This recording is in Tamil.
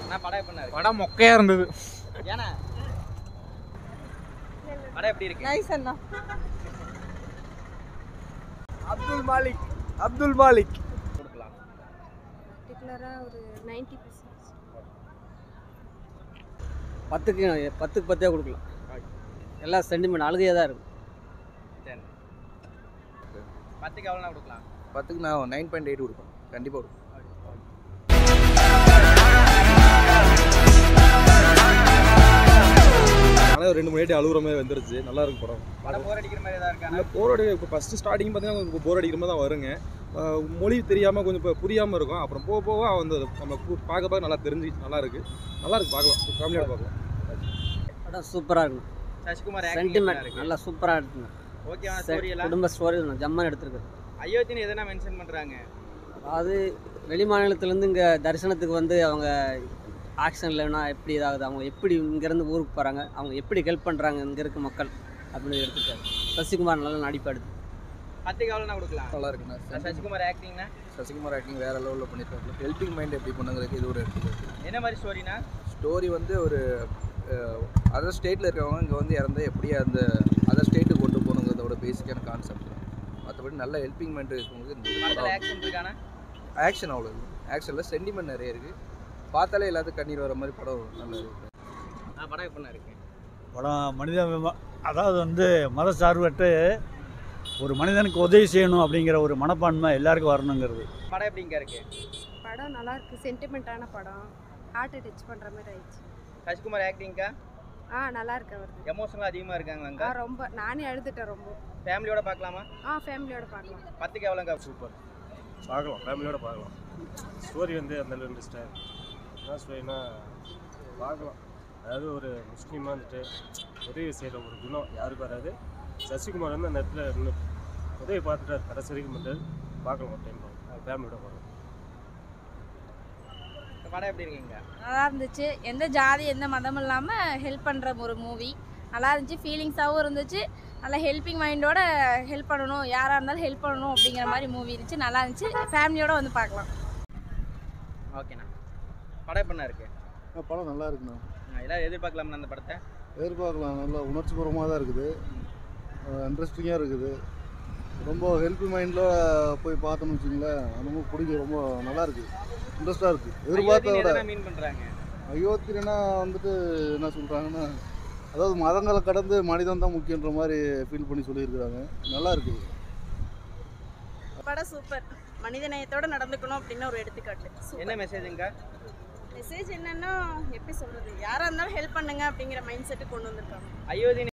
நான் படம் எப்படி இருக்கு படம் மொக்கையா இருந்தது ஏன்னா படம் எப்படி இருக்கு நைஸ் அண்ணா அப்துல் மாலிக் அப்துல் மாலிக் கொடுக்கலாம் பர்டிகுலராக ஒரு நைன்ட்டி பர்சன்ட் பத்துக்கு பத்துக்கு பத்தே கொடுக்கலாம் எல்லாம் சென்டிமெண்ட் அழுகையாக தான் இருக்கும் சரி பத்துக்கு எவ்வளோண்ணா கொடுக்கலாம் பத்துக்கு நான் நைன் பாயிண்ட் எயிட் கொடுப்பேன் கண்டிப்பாக கொடுப்பேன் ஆனால் ரெண்டு மூணு வாட்டி அழுகுற மாதிரி வந்துருச்சு நல்லா இருக்கு படம் படம் போர் அடிக்கிற மாதிரி ஏதாவது இருக்கானா இல்லை போர் அடி இப்போ ஃபஸ்ட்டு ஸ்டார்டிங் பார்த்தீங்கன்னா கொஞ்சம் போர் அடிக்கிற மாதிரி தான் வருங்க அஹ் மொழி தெரியாமல் கொஞ்சம் இப்போ புரியாமல் இருக்கும் அப்புறம் போக போக வந்து நம்ம கு- பார்க்க பார்க்க நல்லா தெரிஞ்சு நல்லா இருக்கு நல்லா இருக்கு பார்க்கலாம் ஃபேமிலியோட பார்க்கலாம் படம் சூப்பராக இருக்கும் சசிகுமார் ஆக்டிங் சென்டிமெண்ட் இருக்கு நல்லா சூப்பராக எடுத்துங்க ஓகேவா ஸ்டோரி எல்லாம் குடும்ப ஸ்டோரி ஜம்மன் எடுத்துருக்கு அயோத்தின்னு எதனா மென்ஷன் பண்றாங்க அதாவது வெளி மாநிலத்துலேருந்து இங்கே தரிசனத்துக்கு வந்து அவங்க ஆக்ஷன் இல்லைன்னா எப்படி இதாகுது அவங்க எப்படி இங்கேருந்து ஊருக்கு போகிறாங்க அவங்க எப்படி ஹெல்ப் பண்ணுறாங்க இங்கே இருக்க மக்கள் அப்படின்னு எடுத்துட்டாரு சசிகுமார் நல்லா நடிப்பு எடுத்து பத்துக்கு எவ்வளோண்ணா கொடுக்கலாம் நல்லா இருக்குண்ணா சசிகுமார் ஆக்டிங்னா சசிகுமார் ஆக்டிங் வேற லெவலில் பண்ணியிருக்காங்க ஹெல்பிங் மைண்ட் எப்படி பண்ணுங்கிறதுக்கு இது ஒரு எடுத்துக்காட்டு என்ன மாதிரி ஸ்டோரினா ஸ்டோரி வந்து ஒரு அதர் ஸ்டேட்டில் இருக்கிறவங்க இங்கே வந்து இறந்தா எப்படி அந்த அதர் ஸ்டேட்டுக்கு கொண்டு போகணுங்கிறதோட பேசிக்கான கான்செப்ட் தான் மற்றபடி நல்ல ஹெல்பிங் மைண்ட் இருக்கவங்களுக்கு படத்தில் ஆக்ஷன் இருக்கானா ஆக்ஷன் அவ்வளோ ஆக்ஷனில் சென்டிமெண்ட் நிறைய இருக்குது பார்த்தாலே எல்லாத்துக்கும் கண்ணீர் வர மாதிரி படம் நல்லா இருக்கு ஆ படம் எப்படிண்ணா இருக்கு படம் மனித விம- அதாவது வந்து மத சார்பற்று ஒரு மனிதனுக்கு உதவி செய்யணும் அப்படிங்கிற ஒரு மனப்பான்மை எல்லாருக்கும் வரணுங்கிறது படம் எப்படிங்க இருக்கு படம் நல்லா இருக்கு சென்டிமெண்ட்டான படம் ஹார்ட்டை டச் பண்ணுற மாதிரி ஆயிடுச்சு சசிகுமார் ஆக்டிங்க்கா ஆ நல்லா இருக்கு அவருக்கு எமோஷனலாக அதிகமாக இருக்காங்க ஆ அங்கே ரொம்ப நானே அழுதுட்டேன் ரொம்ப ஃபேமிலியோட பார்க்கலாமா ஆ ஃபேமிலியோட பார்க்கலாம் பத்துக்கு எவ்வளோங்க சூப்பர் பார்க்கலாம் ஃபேமிலியோட பார்க்கலாம் ஸ்டோரி வந்து அந்த அளவு இன்ட்ரெஸ்டாக என்ன ஸ்டோரினா பார்க்கலாம் அதாவது ஒரு முஸ்லீமாக வந்துட்டு உதவி செய்கிற ஒரு குணம் யாருக்கு வராது சசிகுமார் வந்து அந்த இடத்துல நின்னு உதவி பார்த்துட்டார் கடைசி வரைக்கும் பண்ணுறது பார்க்கலாம் ஒரு டைம் ஃபேமிலியோட பார்க்கலாம் படம் எப்படி இருக்கீங்க நல்லா இருந்துச்சு எந்த ஜாதி எந்த மதமும் இல்லாமல் ஹெல்ப் பண்ணுற ஒரு மூவி நல்லா இருந்துச்சு ஃபீலிங்ஸாகவும் இருந்துச்சு நல்லா ஹெல்பிங் மைண்டோட ஹெல்ப் பண்ணணும் யாராக இருந்தாலும் ஹெல்ப் பண்ணணும் அப்படிங்கிற மாதிரி மூவி இருந்துச்சு நல்லா இருந்துச்சு ஃபேமிலியோட வந்து பார்க்கலாம் ஓகேண்ணா படம் எப்படிண்ணா இருக்கு படம் நல்லா இருக்குண்ணா ஆ, எல்லாரும் எதிர்பார்க்கலாம்ண்ணா அந்த படத்தை எதிர்பார்க்கலாம் நல்லா உணர்ச்சிபூர்வமாக தான் இருக்குது இன்ட்ரெஸ்டிங்காக இருக்குது ரொம்ப ஹெல்ப் மைண்டில் போய் பார்த்தோம்னு வச்சுங்களேன் ரொம்ப பிடிக்கும் ரொம்ப நல்லா இருக்குது இன்ட்ரெஸ்டாக இருக்குது எதிர்பார்த்த விட எதனா மீன் பண்ணுறாங்க அயோத்தினா வந்துட்டு என்ன சொல்கிறாங்கன்னா அதாவது மதங்களை கடந்து மனிதன் தான் முக்கியன்ற மாதிரி ஃபீல் பண்ணி சொல்லியிருக்கிறாங்க நல்லா இருக்குது படம் சூப்பர் மனித நேயத்தோட நடந்துக்கணும் அப்படின்னு ஒரு எடுத்துக்காட்டு என்ன மெசேஜுங்க மெசேஜ் என்னன்னா எப்படி சொல்றது யாரா இருந்தாலும் ஹெல்ப் பண்ணுங்க அப்படிங்கிற மைண்ட் செட்டு கொண்டு வந்திருக்காங்க அயோத்தி